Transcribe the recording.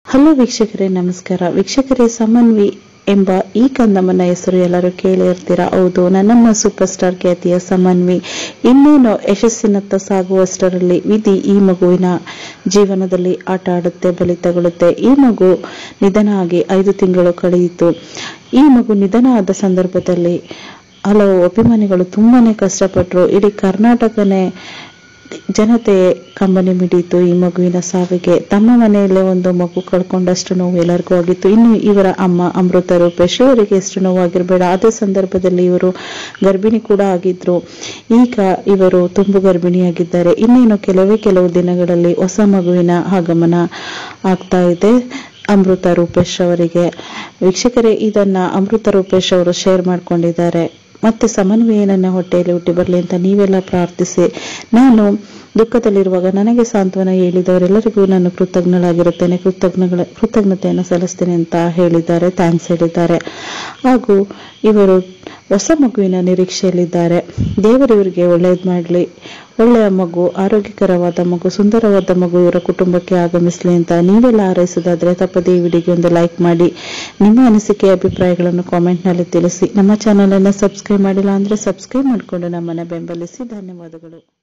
hello ವೀಕ್ಷಕರೇ ನಮಸ್ಕಾರ ವೀಕ್ಷಕರೇ ಸಮನ್ವಿ ಎಂಬ ಈ ಕಂದಮ್ಮನ ಹೆಸರು ಎಲ್ಲರೂ ಕೇಳಿರ್ತೀರಾ ಹೌದು ನನ್ನಮ್ಮ ಸೂಪರ್ ಸ್ಟಾರ್ ಖ್ಯಾತಿಯ ಸಮನ್ವಿ ಇನ್ನೇನು ಯಶಸ್ಸಿನತ್ತ ಸಾಗುವಷ್ಟರಲ್ಲಿ ವಿಧಿ ಈ ಮಗುವಿನ ಜೀವನದಲ್ಲಿ ಆಟ ಆಡುತ್ತೆ ಬಲಿ ತಗೊಳುತ್ತೆ ಈ ಮಗು ನಿಧನ ಆಗಿ ಐದು ತಿಂಗಳು ಕಳೆಯಿತು ಈ ಮಗು ನಿಧನ ಆದ ಸಂದರ್ಭದಲ್ಲಿ ಹಲವು ಅಭಿಮಾನಿಗಳು ತುಂಬಾನೇ ಕಷ್ಟಪಟ್ಟರು ಇಡೀ ಕರ್ನಾಟಕನೇ ಜನತೆ ಕಂಬನಿ ಮಿಡಿಯಿತು ಈ ಮಗುವಿನ ಸಾವಿಗೆ ತಮ್ಮ ಮನೆಯಲ್ಲೇ ಒಂದು ಮಗು ಕಳ್ಕೊಂಡಷ್ಟು ನೋವು ಎಲ್ಲರಿಗೂ ಆಗಿತ್ತು ಇನ್ನು ಇವರ ಅಮ್ಮ ಅಮೃತ ರೂಪೇಶ್ ಇವರಿಗೆ ಎಷ್ಟು ನೋವಾಗಿರ್ಬೇಡ ಅದೇ ಸಂದರ್ಭದಲ್ಲಿ ಇವರು ಗರ್ಭಿಣಿ ಕೂಡ ಆಗಿದ್ರು ಈಗ ಇವರು ತುಂಬು ಗರ್ಭಿಣಿಯಾಗಿದ್ದಾರೆ ಇನ್ನೇನು ಕೆಲವೇ ಕೆಲವು ದಿನಗಳಲ್ಲಿ ಹೊಸ ಮಗುವಿನ ಆಗಮನ ಆಗ್ತಾ ಇದೆ ಅಮೃತ ರೂಪೇಶ್ ಅವರಿಗೆ ವೀಕ್ಷಕರೇ ಇದನ್ನ ಅಮೃತ ರೂಪೇಶ್ ಅವರು ಶೇರ್ ಮಾಡ್ಕೊಂಡಿದ್ದಾರೆ ಮತ್ತೆ ಸಮನ್ವಯ ನನ್ನ ಹೊಟ್ಟೆಯಲ್ಲಿ ಹುಟ್ಟಿ ಬರಲಿ ಅಂತ ನೀವೆಲ್ಲ ಪ್ರಾರ್ಥಿಸಿ ನಾನು ದುಃಖದಲ್ಲಿರುವಾಗ ನನಗೆ ಸಾಂತ್ವನ ಹೇಳಿದವರೆಲ್ಲರಿಗೂ ನಾನು ಕೃತಜ್ಞಳಾಗಿರುತ್ತೇನೆ ಕೃತಜ್ಞಗಳ ಕೃತಜ್ಞತೆಯನ್ನು ಸಲ್ಲಿಸ್ತೇನೆ ಅಂತ ಹೇಳಿದ್ದಾರೆ ಥ್ಯಾಂಕ್ಸ್ ಹೇಳಿದ್ದಾರೆ ಹಾಗೂ ಇವರು ಹೊಸ ಮಗುವಿನ ನಿರೀಕ್ಷೆಯಲ್ಲಿದ್ದಾರೆ ದೇವರು ಇವರಿಗೆ ಒಳ್ಳೇದು ಮಾಡಲಿ ಒಳ್ಳೆಯ ಮಗು ಆರೋಗ್ಯಕರವಾದ ಮಗು ಸುಂದರವಾದ ಮಗು ಇವರ ಕುಟುಂಬಕ್ಕೆ ಆಗಮಿಸಲಿ ಅಂತ ನೀವೆಲ್ಲ ಹಾರೈಸೋದಾದ್ರೆ ತಪ್ಪದೇ ಈ ವಿಡಿಯೋಗೆ ಒಂದು ಲೈಕ್ ಮಾಡಿ ನಿಮ್ಮ ಅನಿಸಿಕೆ ಅಭಿಪ್ರಾಯಗಳನ್ನು ಕಾಮೆಂಟ್ನಲ್ಲಿ ತಿಳಿಸಿ ನಮ್ಮ ಚಾನಲ್ ಅನ್ನು ಸಬ್ಸ್ಕ್ರೈಬ್ ಮಾಡಿಲ್ಲ ಅಂದ್ರೆ ಸಬ್ಸ್ಕ್ರೈಬ್ ಮಾಡಿಕೊಂಡು ನಮ್ಮನ್ನ ಬೆಂಬಲಿಸಿ ಧನ್ಯವಾದಗಳು